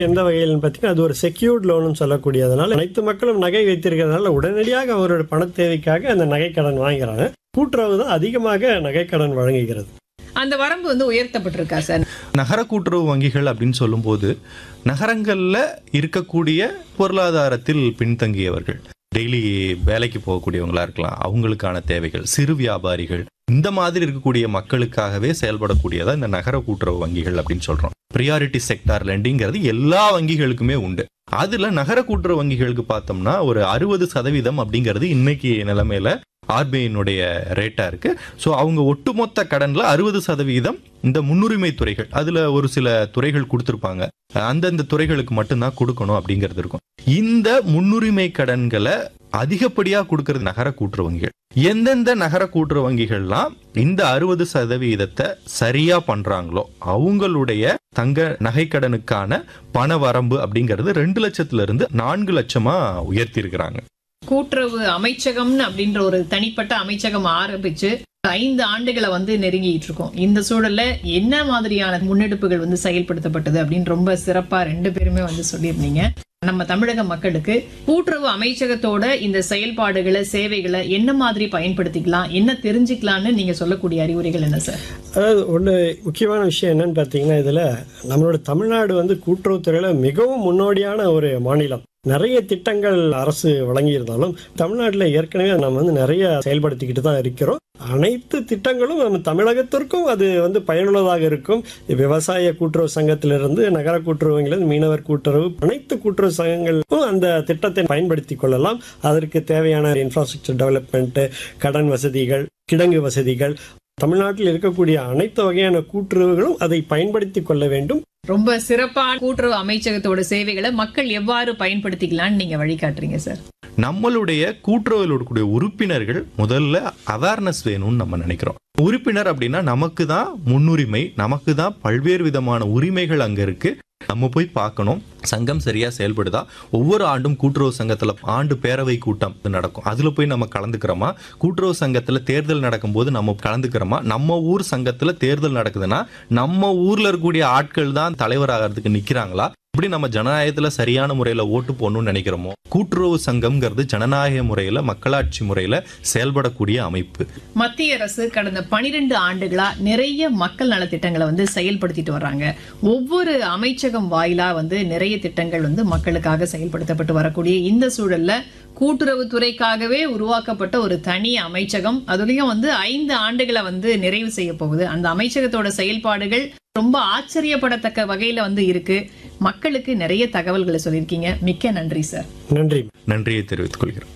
எந்த வகையில் பார்த்தீங்கன்னா அது ஒரு செக்யூர்ட் லோன் சொல்லக்கூடியதுனால அனைத்து மக்களும் நகை வைத்திருக்கிறதுனால உடனடியாக அவரோட பண தேவைக்காக அந்த நகைக்கடன் வாங்குறாங்க கூட்டுறவு தான் அதிகமாக நகைக்கடன் வழங்குகிறது அந்த வரம்பு வந்து உயர்த்தப்பட்டிருக்கா சார் நகர கூட்டுறவு வங்கிகள் அப்படின்னு சொல்லும்போது நகரங்கள்ல இருக்கக்கூடிய பொருளாதாரத்தில் பின்தங்கியவர்கள் டெய்லி வேலைக்கு போகக்கூடியவங்களா இருக்கலாம் அவங்களுக்கான தேவைகள் சிறு வியாபாரிகள் இந்த மாதிரி இருக்கக்கூடிய மக்களுக்காகவே செயல்படக்கூடியதா இந்த நகர கூட்டுறவு வங்கிகள் அப்படின்னு சொல்றோம் ப்ரியாரிட்டி செக்டார் லெண்டிங்கிறது எல்லா வங்கிகளுக்குமே உண்டு அதுல நகர கூட்டுறவு வங்கிகளுக்கு பார்த்தோம்னா ஒரு அறுபது சதவீதம் அப்படிங்கிறது இன்னைக்கு நிலைமையில ஆர்பிஐனுடைய ரேட்டா இருக்கு ஸோ அவங்க ஒட்டுமொத்த கடன்ல அறுபது சதவீதம் இந்த முன்னுரிமை துறைகள் அதுல ஒரு சில துறைகள் கொடுத்துருப்பாங்க அந்தந்த துறைகளுக்கு மட்டும்தான் கொடுக்கணும் அப்படிங்கிறது இருக்கும் இந்த முன்னுரிமை கடன்களை அதிகப்படியா கொடுக்கறது நகர கூட்டுறவு வங்கிகள் எந்தெந்த நகர கூட்டுறவு வங்கிகள்லாம் இந்த அறுபது சதவீதத்தை சரியா பண்றாங்களோ அவங்களுடைய தங்க நகைக்கடனுக்கான பண வரம்பு அப்படிங்கிறது ரெண்டு லட்சத்துல இருந்து நான்கு லட்சமா உயர்த்தி இருக்கிறாங்க கூட்டுறவு அமைச்சகம்னு அப்படின்ற ஒரு தனிப்பட்ட அமைச்சகம் ஆரம்பிச்சு ஐந்து ஆண்டுகளை வந்து நெருங்கிட்டு இருக்கோம் இந்த சூழல்ல என்ன மாதிரியான முன்னெடுப்புகள் வந்து செயல்படுத்தப்பட்டது அப்படின்னு ரொம்ப சிறப்பா ரெண்டு பேருமே வந்து சொல்லியிருந்தீங்க நம்ம தமிழக மக்களுக்கு கூட்டுறவு அமைச்சகத்தோட இந்த செயல்பாடுகளை சேவைகளை என்ன மாதிரி பயன்படுத்திக்கலாம் என்ன தெரிஞ்சுக்கலாம்னு நீங்க சொல்லக்கூடிய அறிவுரைகள் என்ன சார் அதாவது ஒன்று முக்கியமான விஷயம் என்னன்னு பார்த்தீங்கன்னா இதில் நம்மளோட தமிழ்நாடு வந்து கூட்டுறவுத்துறையில் மிகவும் முன்னோடியான ஒரு மாநிலம் நிறைய திட்டங்கள் அரசு வழங்கியிருந்தாலும் தமிழ்நாட்டில் ஏற்கனவே நம்ம வந்து நிறைய செயல்படுத்திக்கிட்டு தான் இருக்கிறோம் அனைத்து திட்டங்களும் நம்ம தமிழகத்திற்கும் அது வந்து பயனுள்ளதாக இருக்கும் விவசாய கூட்டுறவு சங்கத்திலிருந்து நகர கூட்டுறவு வங்கியிலிருந்து மீனவர் கூட்டுறவு அனைத்து கூட்டுறவு சங்கங்களுக்கும் அந்த திட்டத்தை பயன்படுத்தி கொள்ளலாம் அதற்கு தேவையான இன்ஃப்ராஸ்ட்ரக்சர் டெவலப்மெண்ட் கடன் வசதிகள் கிடங்கு வசதிகள் தமிழ்நாட்டில் இருக்கக்கூடிய அனைத்து வகையான கூட்டுறவுகளும் அதை பயன்படுத்திக் கொள்ள வேண்டும் ரொம்ப சிறப்பான கூட்டுறவு அமைச்சகத்தோட சேவைகளை மக்கள் எவ்வாறு பயன்படுத்திக்கலாம்னு நீங்க வழிகாட்டுறீங்க சார் நம்மளுடைய கூட்டுறவில் இருக்கக்கூடிய உறுப்பினர்கள் முதல்ல அவேர்னஸ் வேணும்னு நம்ம நினைக்கிறோம் உறுப்பினர் அப்படின்னா நமக்கு தான் முன்னுரிமை நமக்கு தான் பல்வேறு விதமான உரிமைகள் அங்க இருக்கு நம்ம போய் பார்க்கணும் சங்கம் சரியா செயல்படுதா ஒவ்வொரு ஆண்டும் கூட்டுறவு சங்கத்துல ஆண்டு பேரவை கூட்டம் நடக்கும் அதுல போய் நம்ம கலந்துக்கிறோமா கூட்டுறவு சங்கத்துல தேர்தல் நடக்கும்போது நம்ம கலந்துக்கிறோமா நம்ம ஊர் சங்கத்துல தேர்தல் நடக்குதுன்னா நம்ம ஊர்ல இருக்கக்கூடிய ஆட்கள் தான் தலைவராகிறதுக்கு நிக்கிறாங்களா இப்படி நம்ம ஜனநாயகத்துல சரியான முறையில ஓட்டு போடணும்னு நினைக்கிறோமோ கூட்டுறவு சங்கம்ங்கிறது ஜனநாயக முறையில மக்களாட்சி முறையில செயல்படக்கூடிய அமைப்பு மத்திய அரசு கடந்த பனிரெண்டு ஆண்டுகளா நிறைய மக்கள் நலத்திட்டங்களை வந்து செயல்படுத்திட்டு வர்றாங்க ஒவ்வொரு அமைச்சகம் வாயிலா வந்து நிறைய திட்டங்கள் வந்து மக்களுக்காக செயல்படுத்தப்பட்டு வரக்கூடிய இந்த சூழல்ல கூட்டுறவுத்துறைக்காகவே உருவாக்கப்பட்ட ஒரு தனி அமைச்சகம் அதுலயும் வந்து ஐந்து ஆண்டுகளை வந்து நிறைவு செய்ய போகுது அந்த அமைச்சகத்தோட செயல்பாடுகள் ரொம்ப ஆச்சரியப்படத்தக்க வகையில வந்து இருக்கு மக்களுக்கு நிறைய தகவல்களை சொல்லியிருக்கீங்க மிக்க நன்றி சார் நன்றி நன்றியை தெரிவித்துக் கொள்கிறோம்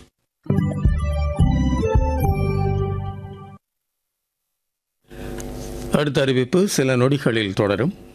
அடுத்த அறிவிப்பு சில நொடிகளில் தொடரும்